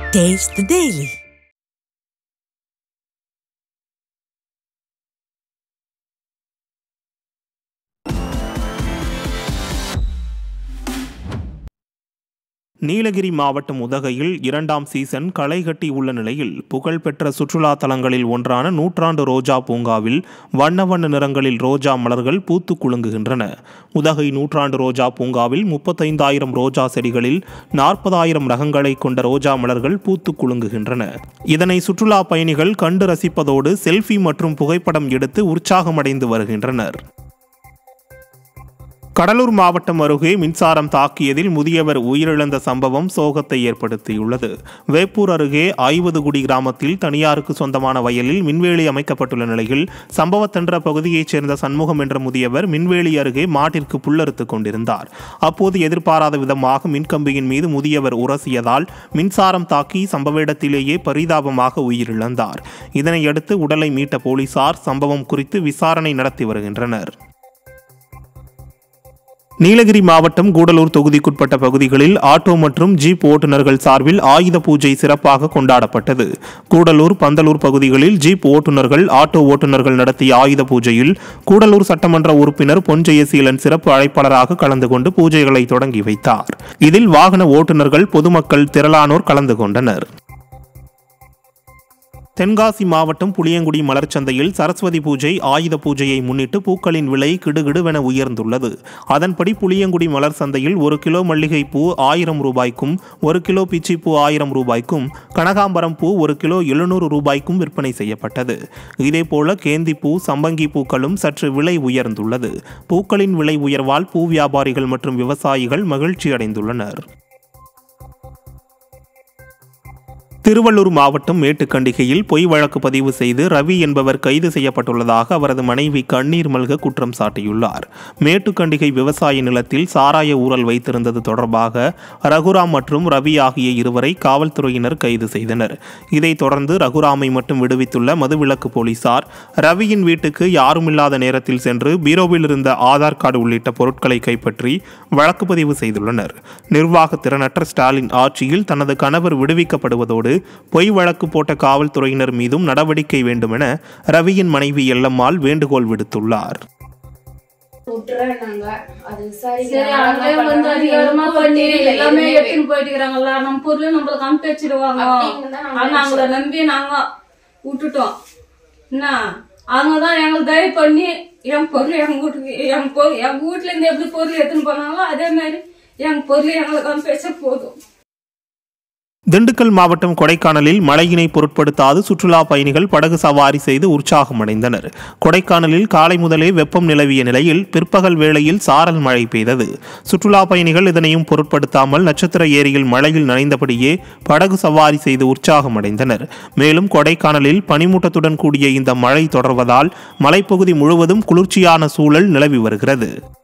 Taste the Daily. Nilgiri மாவட்டம் உதகையில் இரண்டாம் சீசன் களை கட்டி உள்ள நிலையில் புகழ்பெற்ற சுற்றுலா தலங்களில் ஒன்றான நூற்றாண்டு ரோஜா பூங்காவில் வண்ண வண்ண நிறங்களில் ரோஜா மலர்கள் பூத்து குலுங்குகின்றன உதகை நூற்றாண்டு ரோஜா பூங்காவில் முப்பத்தைந்தாயிரம் ரோஜா செடிகளில் நாற்பதாயிரம் ரகங்களை கொண்ட ரோஜா மலர்கள் பூத்து குலுங்குகின்றன இதனை சுற்றுலா பயணிகள் கண்டு ரசிப்பதோடு செல்ஃபி மற்றும் புகைப்படம் எடுத்து உற்சாகமடைந்து வருகின்றனர் கடலூர் மாவட்டம் அருகே மின்சாரம் தாக்கியதில் முதியவர் உயிரிழந்த சம்பவம் சோகத்தை ஏற்படுத்தியுள்ளது வேப்பூர் அருகே ஐவதுகுடி கிராமத்தில் தனியாருக்கு சொந்தமான வயலில் மின்வேலி அமைக்கப்பட்டுள்ள நிலையில் சம்பவத்தன்ற பகுதியைச் சேர்ந்த சண்முகம் என்ற முதியவர் மின்வேலி அருகே மாட்டிற்கு புல்லறுத்துக் கொண்டிருந்தார் அப்போது எதிர்பாராத விதமாக மின்கம்பியின் மீது முதியவர் உரசியதால் மின்சாரம் தாக்கி சம்பவ இடத்திலேயே பரிதாபமாக உயிரிழந்தார் இதனையடுத்து உடலை மீட்ட போலீசார் சம்பவம் குறித்து விசாரணை நடத்தி வருகின்றனர் நீலகிரி மாவட்டம் கூடலூர் தொகுதிக்குட்பட்ட பகுதிகளில் ஆட்டோ மற்றும் ஜீப் ஓட்டுநர்கள் சார்பில் ஆயுத பூஜை சிறப்பாக கொண்டாடப்பட்டது கூடலூர் பந்தலூர் பகுதிகளில் ஜீப் ஓட்டுநர்கள் ஆட்டோ ஓட்டுநர்கள் நடத்திய ஆயுத பூஜையில் கூடலூர் சட்டமன்ற உறுப்பினர் பொன் ஜெயசீலன் சிறப்பு அழைப்பாளராக கலந்து கொண்டு பூஜைகளை தொடங்கி வைத்தார் இதில் வாகன ஓட்டுநர்கள் பொதுமக்கள் திரளானோர் கலந்து கொண்டனர் தென்காசி மாவட்டம் புளியங்குடி மலர்ச்சந்தையில் சரஸ்வதி பூஜை ஆயுத பூஜையை முன்னிட்டு பூக்களின் விலை கிடுகிடுவென உயர்ந்துள்ளது அதன்படி புளியங்குடி மலர் சந்தையில் ஒரு கிலோ மல்லிகை பூ ஆயிரம் ரூபாய்க்கும் ஒரு கிலோ பிச்சி பூ ஆயிரம் ரூபாய்க்கும் கனகாம்பரம் பூ ஒரு கிலோ எழுநூறு ரூபாய்க்கும் விற்பனை செய்யப்பட்டது இதேபோல கேந்தி பூ சம்பங்கி பூக்களும் சற்று விலை உயர்ந்துள்ளது பூக்களின் விலை உயர்வால் பூ வியாபாரிகள் மற்றும் விவசாயிகள் மகிழ்ச்சி அடைந்துள்ளனர் திருவள்ளூர் மாவட்டம் மேட்டுக்கண்டிகையில் பொய் வழக்கு பதிவு செய்து ரவி என்பவர் கைது செய்யப்பட்டுள்ளதாக அவரது மனைவி கண்ணீர் மல்க குற்றம் சாட்டியுள்ளார் மேட்டுக்கண்டிகை விவசாய நிலத்தில் சாராய ஊழல் வைத்திருந்தது தொடர்பாக ரகுராம் மற்றும் ரவி ஆகிய இருவரை காவல்துறையினர் கைது செய்தனர் இதைத் தொடர்ந்து ரகுராமை மட்டும் விடுவித்துள்ள மதுவிலக்கு போலீசார் ரவியின் வீட்டுக்கு யாருமில்லாத நேரத்தில் சென்று பீரோவில் இருந்த ஆதார் கார்டு உள்ளிட்ட பொருட்களை கைப்பற்றி வழக்கு பதிவு செய்துள்ளனர் நிர்வாக திறனற்ற ஸ்டாலின் ஆட்சியில் தனது கணவர் விடுவிக்கப்படுவதோடு பொய் வழக்கு போட்ட காவல்துறையினர் மீதும் நடவடிக்கை வேண்டுமென ரவியின் மனைவி எல்லம்மாள் வேண்டுகோள் விடுத்துள்ளார் விட்டுறாங்க அது சரி சரி அவங்களே வந்து அதிகாரமா பண்ணி எல்லாமே எடுத்துன்னு போயிட்டுக்கிறாங்களா நம்ம பொருள் நம்மளுக்கு அனுப்பி வச்சிருவாங்க ஆனா அவங்கள நம்பி நாங்க விட்டுட்டோம் என்ன அவங்க தான் எங்களுக்கு தயவு பண்ணி என் பொருள் எங்க வீட்டுக்கு என் பொருள் எங்க வீட்டுல இருந்து எப்படி பொருள் எடுத்துன்னு போனாங்களோ அதே மாதிரி என் பொருள் எங்களுக்கு அனுப்பி வச்சா போதும் திண்டுக்கல் மாவட்டம் கொடைக்கானலில் மழையினை பொருட்படுத்தாது சுற்றுலா பயணிகள் படகு சவாரி செய்து உற்சாகமடைந்தனர் கொடைக்கானலில் காலை முதலே வெப்பம் நிலவிய நிலையில் பிற்பகல் வேளையில் சாரல் மழை பெய்தது சுற்றுலா பயணிகள் இதனையும் பொருட்படுத்தாமல் நட்சத்திர ஏரியில் மழையில் நனைந்தபடியே படகு சவாரி செய்து உற்சாகமடைந்தனர் மேலும் கொடைக்கானலில் பனிமூட்டத்துடன் கூடிய இந்த மழை தொடர்வதால் மலைப்பகுதி முழுவதும் குளிர்ச்சியான சூழல் நிலவி வருகிறது